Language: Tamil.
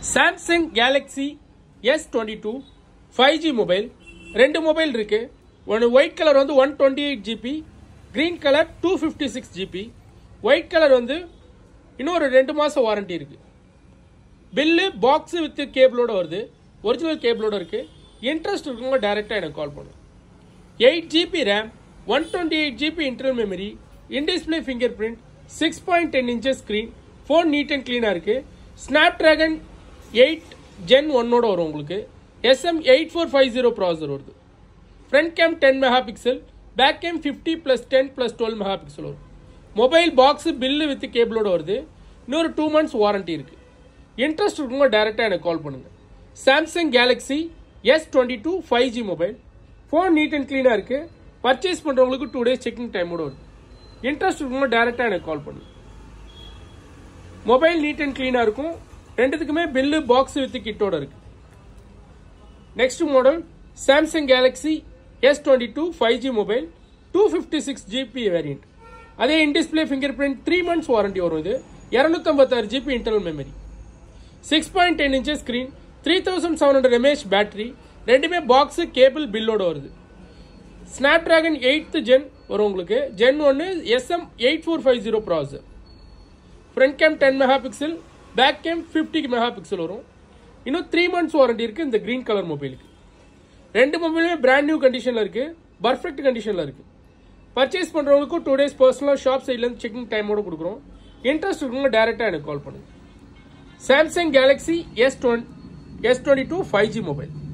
Samsung Galaxy S twenty two five G mobile ரெண்டு மொபைல் இருக்கு ஒன்று ஒயிட் கலர் வந்து one twenty eight GB green colour two fifty six GB white colour வந்து இன்னொரு ரெண்டு மாதம் வாரண்டி இருக்கு பில்லு பாக்ஸு வித் கேபிளோட வருது ஒரிஜினல் கேபிளோட இருக்கு இன்ட்ரெஸ்ட் இருக்கவங்க டைரெக்டாக எனக்கு கால் பண்ணும் eight GB RAM one twenty eight GB internal memory in display fingerprint six point ten inches screen phone neat and க்ளீனாக இருக்கு ஸ்னாப் ட்ராகன் எயிட் ஜென் ஒன்னோட வரும் உங்களுக்கு SM eight four five zero processor வருது front cam ten megapixel back cam fifty plus ten plus twelve megapixel வரும் மொபைல் பாக்ஸு பில்லு வித் கேபிளோட வருது இன்னொரு டூ மந்த்ஸ் வாரண்டி இருக்கு இன்ட்ரெஸ்ட் இருக்கவங்க டைரெக்டாக எனக்கு கால் பண்ணுங்க Samsung Galaxy S twenty two five G mobile phone neat and க்ளீனாக இருக்கு பர்ச்சேஸ் பண்ணுறவங்களுக்கு டூ டேஸ் செக்கிங் டைமோட வருது இன்ட்ரெஸ்ட் இருக்கவங்க டைரெக்டாக எனக்கு கால் பண்ணுங்க மொபைல் நீட் அண்ட் க்ளீனாக இருக்கும் ரெண்டுத்துக்குமே பில்லு பாக்ஸ் வித் கிட்டோட இருக்கு next model Samsung Galaxy S twenty two five G mobile two fifty six GB variant அதே in display fingerprint three months warranty வரும் இது இரநூத்தம்பத்தாறு GB internal memory six point ten inches screen three thousand seven hundred mAh battery ரெண்டுமே பாக்ஸு கேபிள் பில்லோட வருது ஸ்னாப் டிராகன் எயித்து ஜென் வரும் உங்களுக்கு ஜென் ஒன்று SM eight four five zero processor front cam ten megapixel back cam fifty megapixel வரும் இன்னும் த்ரீ மந்த்ஸ் வாரண்டி இருக்கு இந்த கிரீன் கலர் மொபைலுக்கு ரெண்டு மொபைலுமே பிராண்ட் நியூ கண்டிஷனில் இருக்கு பர்ஃபெக்ட் கண்டிஷனில் இருக்கு பர்ச்சேஸ் பண்ணுறவங்களுக்கும் டூ டேஸ் பர்சனலாக ஷாப் சைட்லேருந்து செக்கிங் டைமோட கொடுக்குறோம் இன்ட்ரெஸ்ட் இருக்கவங்க டேரெக்டாக எனக்கு கால் பண்ணுங்க Samsung Galaxy S twenty S twenty two five G mobile